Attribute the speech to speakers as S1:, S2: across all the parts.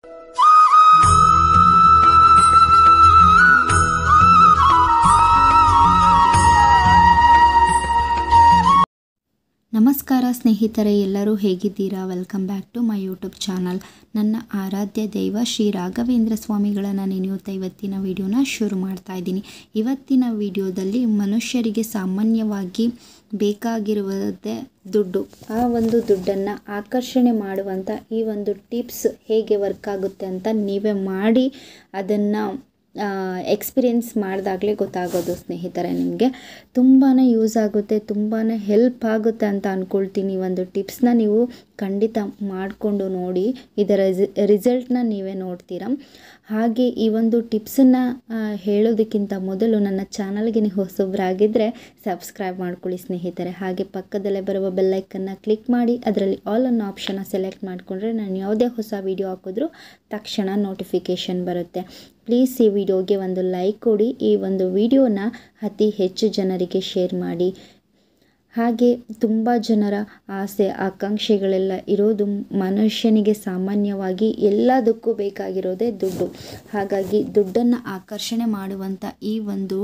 S1: ನಮಸ್ಕಾರ ಸ್ನೇಹಿತರೆ ಎಲ್ಲರೂ ಹೇಗಿದ್ದೀರಾ welcome back to my YouTube channel ನನ್ನ ಆರಾಧ್ಯ ದೈವ ಶ್ರೀ ರಾಘವೇಂದ್ರ ಸ್ವಾಮಿಗಳನ್ನು ನೆನೆಯುತ್ತಾ ಇವತ್ತಿನ ವಿಡಿಯೋನ ಶುರು ಮಾಡ್ತಾ ಇದ್ದೀನಿ ಇವತ್ತಿನ ವಿಡಿಯೋದಲ್ಲಿ ಮನುಷ್ಯರಿಗೆ ಸಾಮಾನ್ಯವಾಗಿ ಬೇಕಾಗಿರುವುದೇ ದುಡ್ಡು ಆ ಒಂದು ದುಡ್ಡನ್ನು ಆಕರ್ಷಣೆ ಮಾಡುವಂಥ ಈ ಒಂದು ಟಿಪ್ಸ್ ಹೇಗೆ ವರ್ಕ್ ಆಗುತ್ತೆ ಅಂತ ನೀವೇ ಮಾಡಿ ಅದನ್ನು ಎಕ್ಸ್ಪೀರಿಯೆನ್ಸ್ ಮಾಡಿದಾಗಲೇ ಗೊತ್ತಾಗೋದು ಸ್ನೇಹಿತರೆ ನಿಮಗೆ ತುಂಬಾ ಯೂಸ್ ಆಗುತ್ತೆ ತುಂಬಾ ಹೆಲ್ಪ್ ಆಗುತ್ತೆ ಅಂತ ಅಂದ್ಕೊಳ್ತೀನಿ ಈ ಒಂದು ಟಿಪ್ಸ್ನ ನೀವು ಖಂಡಿತ ಮಾಡಿಕೊಂಡು ನೋಡಿ ಇದರ ರಿಸಲ್ಟ್ನ ನೀವೇ ನೋಡ್ತೀರಾ ಹಾಗೆ ಈ ಒಂದು ಟಿಪ್ಸನ್ನು ಹೇಳೋದಕ್ಕಿಂತ ಮೊದಲು ನನ್ನ ಚಾನಲ್ಗೆ ನೀವು ಹೊಸಬ್ರಾಗಿದ್ದರೆ ಸಬ್ಸ್ಕ್ರೈಬ್ ಮಾಡ್ಕೊಳ್ಳಿ ಸ್ನೇಹಿತರೆ ಹಾಗೆ ಪಕ್ಕದಲ್ಲೇ ಬರುವ ಬೆಲ್ಲೈಕನ್ನು ಕ್ಲಿಕ್ ಮಾಡಿ ಅದರಲ್ಲಿ ಆಲ್ ಅನ್ನೋ ಆಪ್ಷನ್ನ ಸೆಲೆಕ್ಟ್ ಮಾಡಿಕೊಂಡ್ರೆ ನಾನು ಯಾವುದೇ ಹೊಸ ವಿಡಿಯೋ ಹಾಕಿದ್ರೂ ತಕ್ಷಣ ನೋಟಿಫಿಕೇಷನ್ ಬರುತ್ತೆ ಪ್ಲೀಸ್ ಈ ವಿಡಿಯೋಗೆ ಒಂದು ಲೈಕ್ ಕೊಡಿ ಈ ಒಂದು ವಿಡಿಯೋನ ಅತಿ ಹೆಚ್ಚು ಜನರಿಗೆ ಶೇರ್ ಮಾಡಿ ಹಾಗೆ ತುಂಬ ಜನರ ಆಸೆ ಆಕಾಂಕ್ಷೆಗಳೆಲ್ಲ ಇರೋದು ಮನುಷ್ಯನಿಗೆ ಸಾಮಾನ್ಯವಾಗಿ ಎಲ್ಲದಕ್ಕೂ ಬೇಕಾಗಿರೋದೇ ದುಡ್ಡು ಹಾಗಾಗಿ ದುಡ್ಡನ್ನು ಆಕರ್ಷಣೆ ಮಾಡುವಂಥ ಈ ಒಂದು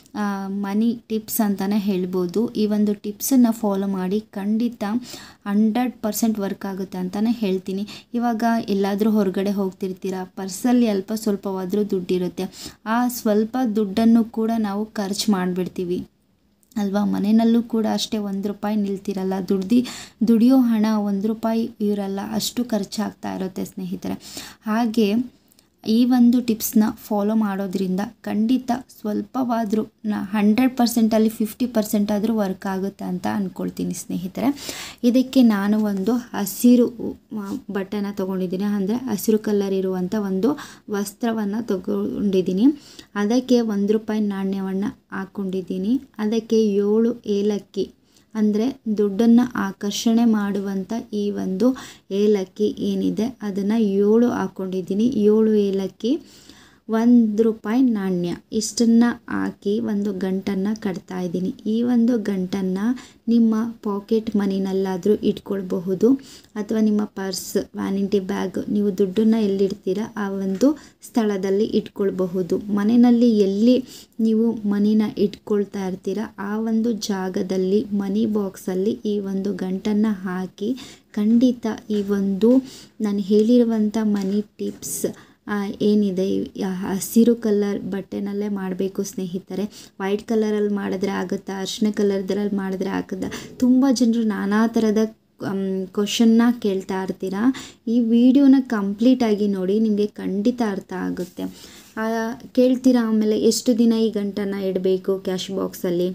S1: ಮನಿ ಟಿಪ್ಸ್ ಅಂತಲೇ ಹೇಳ್ಬೋದು ಈ ಒಂದು ಟಿಪ್ಸನ್ನು ಫಾಲೋ ಮಾಡಿ ಖಂಡಿತ ಹಂಡ್ರೆಡ್ ಪರ್ಸೆಂಟ್ ವರ್ಕ್ ಆಗುತ್ತೆ ಅಂತಲೇ ಹೇಳ್ತೀನಿ ಇವಾಗ ಎಲ್ಲಾದರೂ ಹೊರಗಡೆ ಹೋಗ್ತಿರ್ತೀರ ಪರ್ಸಲ್ಲಿ ಅಲ್ಪ ಸ್ವಲ್ಪವಾದರೂ ದುಡ್ಡಿರುತ್ತೆ ಆ ಸ್ವಲ್ಪ ದುಡ್ಡನ್ನು ಕೂಡ ನಾವು ಖರ್ಚು ಮಾಡಿಬಿಡ್ತೀವಿ ಅಲ್ವಾ ಮನೆಯಲ್ಲೂ ಕೂಡ ಅಷ್ಟೇ ಒಂದು ರೂಪಾಯಿ ನಿಲ್ತಿರಲ್ಲ ದುಡ್ದು ದುಡಿಯೋ ಹಣ ಒಂದು ರೂಪಾಯಿ ಇರಲ್ಲ ಅಷ್ಟು ಖರ್ಚಾಗ್ತಾ ಇರುತ್ತೆ ಸ್ನೇಹಿತರೆ ಹಾಗೆ ಈ ಒಂದು ಟಿಪ್ಸ್ನ ಫಾಲೋ ಮಾಡೋದ್ರಿಂದ ಖಂಡಿತ ಸ್ವಲ್ಪವಾದರೂ ನ ಹಂಡ್ರೆಡ್ ಪರ್ಸೆಂಟಲ್ಲಿ ಫಿಫ್ಟಿ ಪರ್ಸೆಂಟ್ ಆದರೂ ವರ್ಕ್ ಆಗುತ್ತೆ ಅಂತ ಅಂದ್ಕೊಳ್ತೀನಿ ಸ್ನೇಹಿತರೆ ಇದಕ್ಕೆ ನಾನು ಒಂದು ಹಸಿರು ಬಟ್ಟೆನ ತೊಗೊಂಡಿದ್ದೀನಿ ಅಂದರೆ ಹಸಿರು ಕಲರ್ ಇರುವಂಥ ಒಂದು ವಸ್ತ್ರವನ್ನು ತಗೊಂಡಿದ್ದೀನಿ ಅದಕ್ಕೆ ಒಂದು ರೂಪಾಯಿ ನಾಣ್ಯವನ್ನು ಹಾಕ್ಕೊಂಡಿದ್ದೀನಿ ಅದಕ್ಕೆ ಏಳು ಏಲಕ್ಕಿ ಅಂದರೆ ದುಡ್ಡನ್ನು ಆಕರ್ಷಣೆ ಮಾಡುವಂಥ ಈ ಒಂದು ಏಲಕ್ಕಿ ಏನಿದೆ ಅದನ್ನು ಏಳು ಹಾಕ್ಕೊಂಡಿದ್ದೀನಿ ಏಳು ಏಲಕ್ಕಿ ಒಂದು ರೂಪಾಯಿ ನಾಣ್ಯ ಇಷ್ಟನ್ನು ಹಾಕಿ ಒಂದು ಗಂಟನ್ನು ಕಟ್ತಾ ಇದ್ದೀನಿ ಈ ಒಂದು ಗಂಟನ್ನು ನಿಮ್ಮ ಪಾಕೆಟ್ ಮನಿನಲ್ಲಾದರೂ ಇಟ್ಕೊಳ್ಬಹುದು ಅಥವಾ ನಿಮ್ಮ ಪರ್ಸ್ ವ್ಯಾನಿಟಿ ಬ್ಯಾಗ್ ನೀವು ದುಡ್ಡನ್ನು ಎಲ್ಲಿಡ್ತೀರ ಆ ಒಂದು ಸ್ಥಳದಲ್ಲಿ ಇಟ್ಕೊಳ್ಬಹುದು ಮನೆಯಲ್ಲಿ ಎಲ್ಲಿ ನೀವು ಮನಿನ ಇಟ್ಕೊಳ್ತಾ ಇರ್ತೀರ ಆ ಒಂದು ಜಾಗದಲ್ಲಿ ಮನಿ ಬಾಕ್ಸಲ್ಲಿ ಈ ಒಂದು ಗಂಟನ್ನು ಹಾಕಿ ಖಂಡಿತ ಈ ಒಂದು ನಾನು ಹೇಳಿರುವಂಥ ಮನಿ ಟಿಪ್ಸ್ ಏನಿದೆ ಹಸಿರು ಕಲರ್ ಬಟ್ಟೆನಲ್ಲೇ ಮಾಡಬೇಕು ಸ್ನೇಹಿತರೆ ವೈಟ್ ಕಲರಲ್ಲಿ ಮಾಡಿದ್ರೆ ಆಗುತ್ತಾ ಅರ್ಶಿನ ಕಲರ್ದ್ರಲ್ಲಿ ಮಾಡಿದ್ರೆ ಆಗುತ್ತಾ ತುಂಬ ಜನರು ನಾನಾ ಥರದ ಕ್ವಶನ್ನ ಕೇಳ್ತಾ ಇರ್ತೀರ ಈ ವಿಡಿಯೋನ ಕಂಪ್ಲೀಟಾಗಿ ನೋಡಿ ನಿಮಗೆ ಖಂಡಿತ ಅರ್ಥ ಆಗುತ್ತೆ ಕೇಳ್ತೀರಾ ಆಮೇಲೆ ಎಷ್ಟು ದಿನ ಈ ಗಂಟನ್ನು ಇಡಬೇಕು ಕ್ಯಾಶ್ ಬಾಕ್ಸಲ್ಲಿ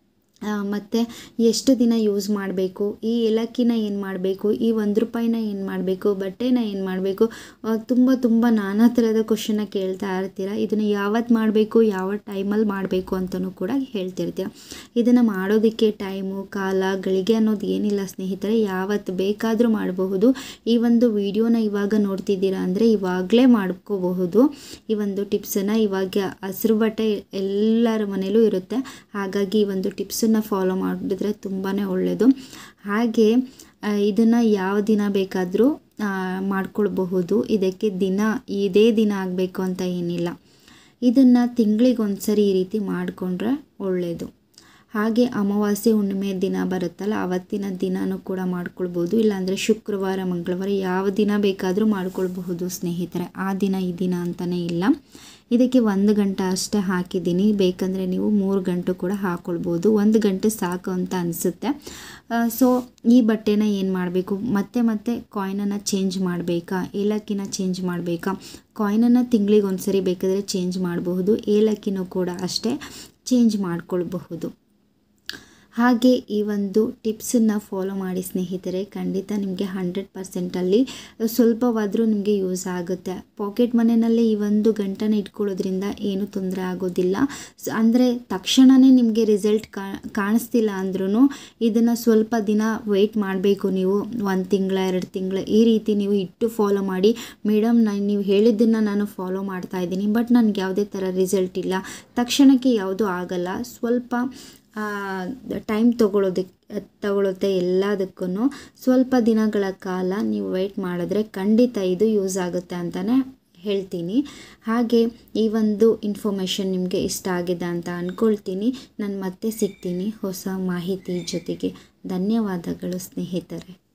S1: ಮತ್ತು ಎಷ್ಟು ದಿನ ಯೂಸ್ ಮಾಡಬೇಕು ಈ ಏಲಕ್ಕಿನ ಏನು ಮಾಡಬೇಕು ಈ ಒಂದು ರೂಪಾಯಿನ ಏನು ಮಾಡಬೇಕು ಬಟ್ಟೆನ ಏನು ಮಾಡಬೇಕು ತುಂಬ ತುಂಬ ನಾನಾ ಥರದ ಕ್ವಶನ್ನ ಕೇಳ್ತಾ ಇರ್ತೀರ ಇದನ್ನು ಯಾವತ್ತು ಮಾಡಬೇಕು ಯಾವ ಟೈಮಲ್ಲಿ ಮಾಡಬೇಕು ಅಂತಲೂ ಕೂಡ ಹೇಳ್ತಿರ್ತೀರ ಇದನ್ನು ಮಾಡೋದಕ್ಕೆ ಟೈಮು ಕಾಲ ಗಳಿಗೆ ಅನ್ನೋದು ಏನಿಲ್ಲ ಸ್ನೇಹಿತರೆ ಯಾವತ್ತು ಬೇಕಾದರೂ ಮಾಡಬಹುದು ಈ ಒಂದು ವಿಡಿಯೋನ ಇವಾಗ ನೋಡ್ತಿದ್ದೀರಾ ಅಂದರೆ ಇವಾಗಲೇ ಮಾಡ್ಕೋಬಹುದು ಈ ಒಂದು ಟಿಪ್ಸನ್ನು ಇವಾಗ ಹಸಿರು ಬಟ್ಟೆ ಎಲ್ಲರ ಮನೇಲೂ ಇರುತ್ತೆ ಹಾಗಾಗಿ ಈ ಒಂದು ಟಿಪ್ಸ್ ಫಾಲೋ ಮಾಡಿದ್ರೆ ತುಂಬಾ ಒಳ್ಳೆಯದು ಹಾಗೆ ಇದನ್ನು ಯಾವ ದಿನ ಬೇಕಾದರೂ ಮಾಡ್ಕೊಳ್ಬಹುದು ಇದಕ್ಕೆ ದಿನ ಇದೇ ದಿನ ಆಗಬೇಕು ಅಂತ ಏನಿಲ್ಲ ಇದನ್ನು ತಿಂಗಳಿಗೊಂದ್ಸರಿ ಈ ರೀತಿ ಮಾಡಿಕೊಂಡ್ರೆ ಒಳ್ಳೆಯದು ಹಾಗೆ ಅಮಾವಾಸ್ಯೆ ಹುಣ್ಣಿಮೆ ದಿನ ಬರುತ್ತಲ್ಲ ಆವತ್ತಿನ ದಿನವೂ ಕೂಡ ಮಾಡ್ಕೊಳ್ಬೋದು ಇಲ್ಲಾಂದರೆ ಶುಕ್ರವಾರ ಮಂಗಳವಾರ ಯಾವ ದಿನ ಬೇಕಾದರೂ ಮಾಡ್ಕೊಳ್ಬಹುದು ಸ್ನೇಹಿತರೆ ಆ ದಿನ ಈ ದಿನ ಅಂತಲೇ ಇಲ್ಲ ಇದಕ್ಕೆ ಒಂದು ಗಂಟೆ ಅಷ್ಟೇ ಹಾಕಿದ್ದೀನಿ ಬೇಕಂದರೆ ನೀವು ಮೂರು ಗಂಟೆ ಕೂಡ ಹಾಕ್ಕೊಳ್ಬೋದು ಒಂದು ಗಂಟೆ ಸಾಕು ಅಂತ ಅನಿಸುತ್ತೆ ಸೊ ಈ ಬಟ್ಟೆನ ಏನು ಮಾಡಬೇಕು ಮತ್ತೆ ಮತ್ತೆ ಕಾಯಿನನ್ನು ಚೇಂಜ್ ಮಾಡಬೇಕಾ ಏಲಕ್ಕಿನ ಚೇಂಜ್ ಮಾಡಬೇಕಾ ಕಾಯಿನನ್ನು ತಿಂಗಳಿಗೆ ಒಂದು ಸರಿ ಬೇಕಾದರೆ ಚೇಂಜ್ ಮಾಡಬಹುದು ಏಲಕ್ಕಿನೂ ಕೂಡ ಅಷ್ಟೇ ಚೇಂಜ್ ಮಾಡ್ಕೊಳ್ಬಹುದು ಹಾಗೆ ಈ ಒಂದು ಟಿಪ್ಸನ್ನು ಫಾಲೋ ಮಾಡಿ ಸ್ನೇಹಿತರೆ ಖಂಡಿತ ನಿಮಗೆ ಹಂಡ್ರೆಡ್ ಪರ್ಸೆಂಟಲ್ಲಿ ಸ್ವಲ್ಪವಾದರೂ ನಿಮಗೆ ಯೂಸ್ ಆಗುತ್ತೆ ಪಾಕೆಟ್ ಮನೆಯಲ್ಲೇ ಈ ಒಂದು ಗಂಟನ ಇಟ್ಕೊಳ್ಳೋದ್ರಿಂದ ಏನೂ ತೊಂದರೆ ಆಗೋದಿಲ್ಲ ಅಂದರೆ ತಕ್ಷಣವೇ ನಿಮಗೆ ರಿಸಲ್ಟ್ ಕಾಣಿಸ್ತಿಲ್ಲ ಅಂದ್ರೂ ಇದನ್ನು ಸ್ವಲ್ಪ ದಿನ ವೆಯ್ಟ್ ಮಾಡಬೇಕು ನೀವು ಒಂದು ತಿಂಗಳ ಎರಡು ತಿಂಗಳ ಈ ರೀತಿ ನೀವು ಇಟ್ಟು ಫಾಲೋ ಮಾಡಿ ಮೇಡಮ್ ನಾನು ನೀವು ಹೇಳಿದ್ದನ್ನು ನಾನು ಫಾಲೋ ಮಾಡ್ತಾ ಇದ್ದೀನಿ ಬಟ್ ನನಗೆ ಯಾವುದೇ ಥರ ರಿಸಲ್ಟ್ ಇಲ್ಲ ತಕ್ಷಣಕ್ಕೆ ಯಾವುದೂ ಆಗಲ್ಲ ಸ್ವಲ್ಪ ಟೈಮ್ ತೊಗೊಳೋದಕ್ಕೆ ತಗೊಳುತ್ತೆ ಎಲ್ಲದಕ್ಕೂ ಸ್ವಲ್ಪ ದಿನಗಳ ಕಾಲ ನೀವು ವೆಯ್ಟ್ ಮಾಡಿದ್ರೆ ಖಂಡಿತ ಇದು ಯೂಸ್ ಆಗುತ್ತೆ ಅಂತಲೇ ಹೇಳ್ತೀನಿ ಹಾಗೆ ಈ ಒಂದು ಇನ್ಫಾರ್ಮೇಷನ್ ನಿಮಗೆ ಇಷ್ಟ ಆಗಿದೆ ಅಂತ ಅಂದ್ಕೊಳ್ತೀನಿ ನಾನು ಮತ್ತೆ ಸಿಗ್ತೀನಿ ಹೊಸ ಮಾಹಿತಿ ಜೊತೆಗೆ ಧನ್ಯವಾದಗಳು ಸ್ನೇಹಿತರೆ